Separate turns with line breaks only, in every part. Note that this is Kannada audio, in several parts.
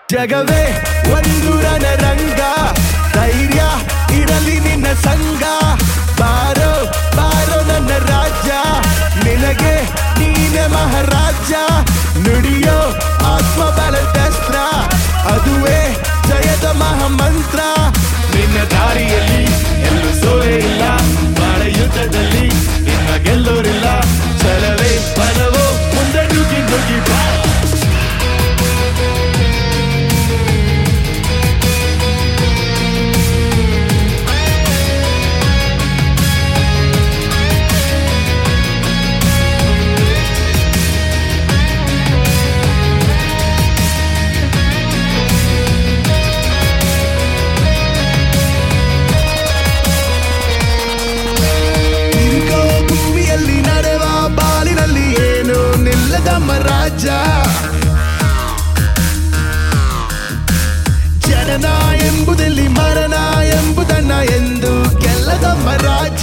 ಜಗವೇ ಒಂದು ರಣರಂಗ ಧೈರ್ಯ ಇರಲಿ ನಿನ್ನ ಸಂಗ ಬಾರೋ ಬಾರೋ ನನ್ನ ರಾಜ್ಯ ನಿನಗೆ ನೀನೆ ಮಹಾರಾಜ ನುಡಿಯೋ ಆತ್ಮ ಬಲದಸ್ತ್ರ ಅದುವೇ ಜಯದ ಮಹಾಮಂತ್ರ ನಿನ್ನ ದಾರಿಯಲ್ಲಿ ಎಲ್ಲೂ ಸೋರೆ ಇಲ್ಲ ಬಾಳ ಯುದ್ಧದಲ್ಲಿ ನಿನ್ನ ಗೆಲ್ಲೋರಿಲ್ಲ ಛಲವೇ ಬಲವೋ ಮುಂದೆ ನುಗ್ಗಿ ನುಗ್ಗಿ ಬಾ ತಿರುಗೋ ಭೂಮಿಯಲ್ಲಿ ನಡೆವ ಬಾಲಿನಲ್ಲಿ ಏನು ನಿಲ್ಲದಮ್ಮ ರಾಜ ಜನನ ಎಂಬುದಲ್ಲಿ ಮರಣ ಎಂಬುದನ್ನ ಎಂದು ಗೆಲ್ಲದಮ್ಮ ರಾಜ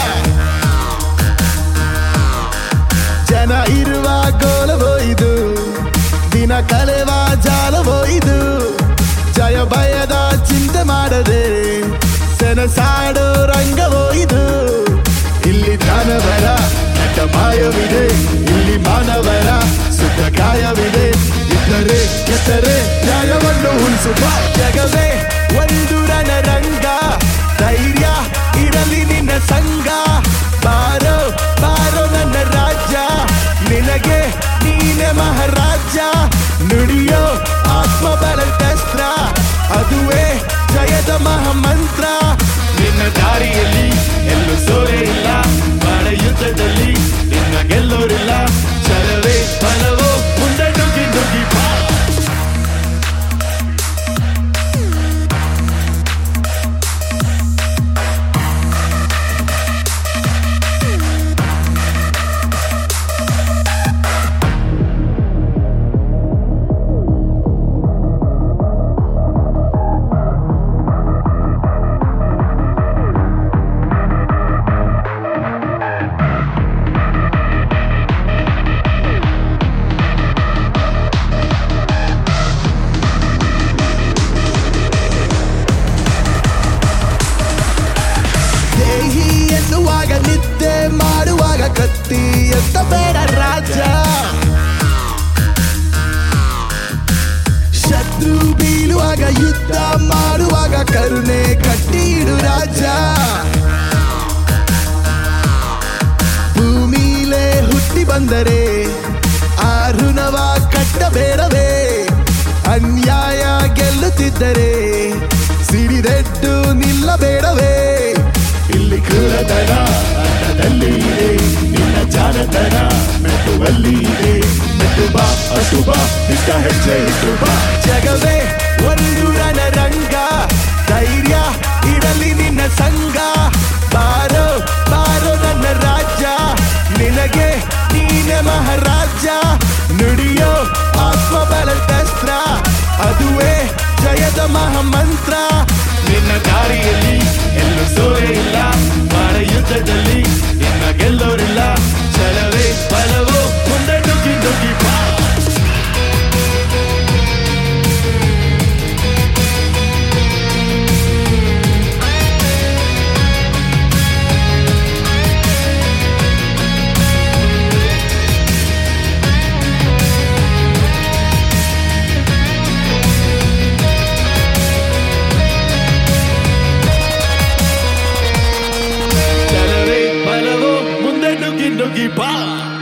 ಜನ ಇರುವ ಗೋಲವೋ ಇದು ದಿನ ಕಳೆವ ಜಾಲವೋ ಇದು ಜಯ ಭಯದ ಚಿಂತೆ ಮಾಡದೆ ಸೆನಸಾಡೋ ರಂಗವೋ ಇದು ಇಲ್ಲಿ ದಾನವರ ಕೆಟ್ಟ ಮಾಯವಿದೆ ಇಲ್ಲಿ ಮಾನವರ ಸುಖ ಕಾಯವಿದೆ ಇದ್ದರೆ ಕೆಟ್ಟರೆ ನ್ಯಾಯವನ್ನು ಉಳಿಸುವ ಜಗವೇ ಒಂದು ರಣರಂಗ ಧೈರ್ಯ ಇರಲಿ ನಿನ್ನ ಸಂಗ ಬಾರೋ ಬಾರೋ ನನ್ನ ರಾಜ್ಯ ನಿನಗೆ ನೀನೆ ಮಹಾರಾಜ ನುಡಿಯೋ ಆತ್ಮ ಬಲದಸ್ತ್ರ ಅದುವೇ ಜಯದ ಮಹಾಮಂತ್ರ ನಿನ್ನ ದಾರಿಯಲ್ಲಿ ಎಲ್ಲೂ ಸೋರೆ ಇಲ್ಲ ಬಾಳ ಯುದ್ಧದಲ್ಲಿ ನಿನ್ನ ಗೆಲ್ಲೋರಿಲ್ಲ ಛಲವೇ ಬಲವೋ ಮುಂದೆ ನುಗ್ಗಿ ನುಗ್ಗಿ ಬಾ ದೇಹಿ ಎನ್ನುವಾಗ ನಿದ್ದೆ ಮಾಡುವಾಗ ಕತ್ತಿ ಎತ್ತ ಬೇಡ ರಾಜ ಶತ್ರು ಬೀಳುವಾಗ ಯುದ್ಧ ಮಾಡುವಾಗ ಕರುಣೆ ಕಟ್ಟಿಡು ರಾಜ ಭೂಮಿಲೇ ಹುಟ್ಟಿ ಬಂದರೆ ಆ ಋಣವ ಕಟ್ಟಬೇಡವೇ ಅನ್ಯಾಯ ಗೆಲ್ಲುತ್ತಿದ್ದರೆ ಸಿಡಿದೆದ್ದು ನಿಲ್ಲಬೇಡವೇ ಇಲ್ಲಿ ಕ್ರೂರತನ ಅನ್ನದಲ್ಲಿ ಇದೆ ನಿನ್ನ ಜಾಣತನ ಮೆಟ್ಟುವಲ್ಲಿ ಇದೆ ಮೆಟ್ಟು ಬಾ ಅಷ್ಟು ಬಾ ಇಷ್ಟ ಹೆಜ್ಜೆ ಇಟ್ಟು ಬಾ ಜಗವೇ ಒಂದು ರಣರಂಗ ಧೈರ್ಯ ಇರಲಿ ನಿನ್ನ ಸಂಗ ಬಾರೋ ಬಾರೋ ನನ್ನ ರಾಜ್ಯ ನಿನಗೆ ನೀನೆ ಮಹಾರಾಜ ನುಡಿಯೋ ಆತ್ಮ ಬಲದಸ್ತ್ರ ಅದುವೇ ಜಯದ ಮಹಾಮಂತ್ರ ನಿನ್ನ ದಾರಿಯಲ್ಲಿ ಎಲ್ಲೂ ಸೋರೆ ಇಲ್ಲ ಬಾಳ ಯುದ್ಧದಲ್ಲಿ ನಿನ್ನ ಗೆಲ್ಲೋರಿಲ್ಲ ಛಲವೇ ಬಲವೋ ಮುಂದೆ ನುಗ್ಗಿ ನುಗ್ಗಿ ಬಾ ಛಲವೇ ಬಲವೋ ಮುಂದೆ ನುಗ್ಗಿ ನುಗ್ಗಿ ಬಾ